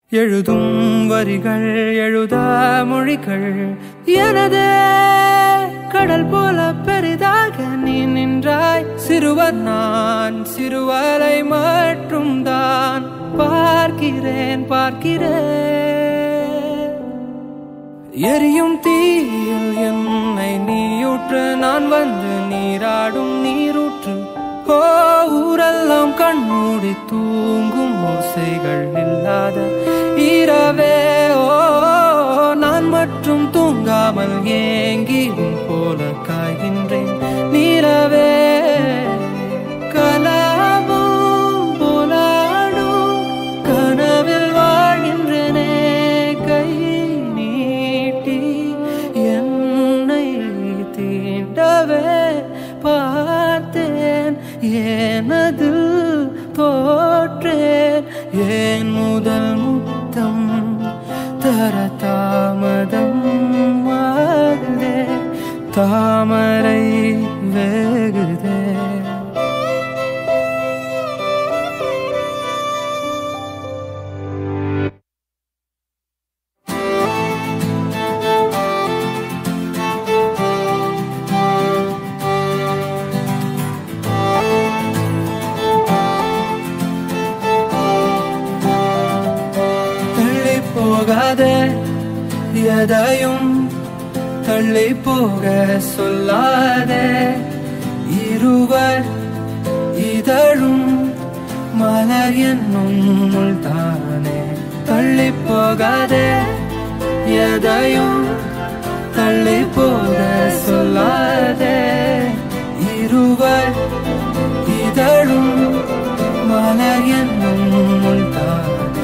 எழுதும் வரிகள் எழுதா மொழிகள் எனதே கடல் போல பெரிதாக நீ நின்றாய் சிறுவர் நான் சிறுவரை மட்டும் தான் பார்க்கிறேன் பார்க்கிறேன் எரியும் தீயில் என்னை நீயூற்று நான் வந்து நீராடும் நீரூற்று ஓ ஊரெல்லாம் கண்மூடி தூங்கும் ஓசைகள் இல்லாத இரவே ஓ நான் மட்டும் தூங்காமல் ஏங்கி உன் போல காய்கின்றேன் நீரவே கலாபம் போலாடும் கனவில் வாழ்கின்றனே கை நீட்டி என்னை தீண்டவே பார்த்தேன் எனது தோற்றேன் ஏன் முதல் முத்தம் தர தாமதம் ஆகுதே தாமரை வேகுதே தள்ளி போகாதே எதையும் தள்ளி போக சொல்லாதே இருவர் இதழும் மலர் என்னும் தானே தள்ளி போகாதே எதையும் தள்ளி போக சொல்லாதே இருவர் இதழும் மலர் என்னும் தானே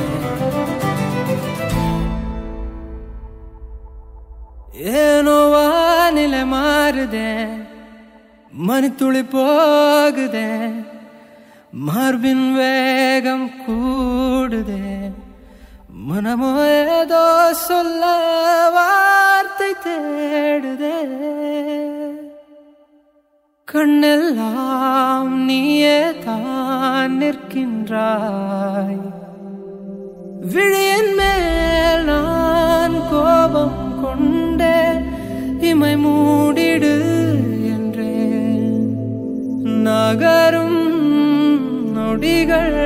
ಏನೋ ವಾನಿಲೆ ಮಾರಿದೆ ಮನಿತುಳಿ போகுதே மார்பின் வேகம் கூடுதே மனமோ ஏதோ சொல்ல வார்த்தை தேடுதே கண்ணெல்லாம் நீயே தான் நிற்கின்றாய் விழியின் மேல் நான் கோபம் கொண்டே இமை மூடிடு என்றேன் நகரும் நொடிகள்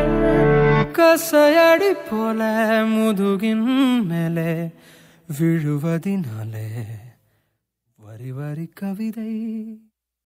கசையடி போல முதுகின் மேலே விழுவதினாலே வரி வரி கவிதை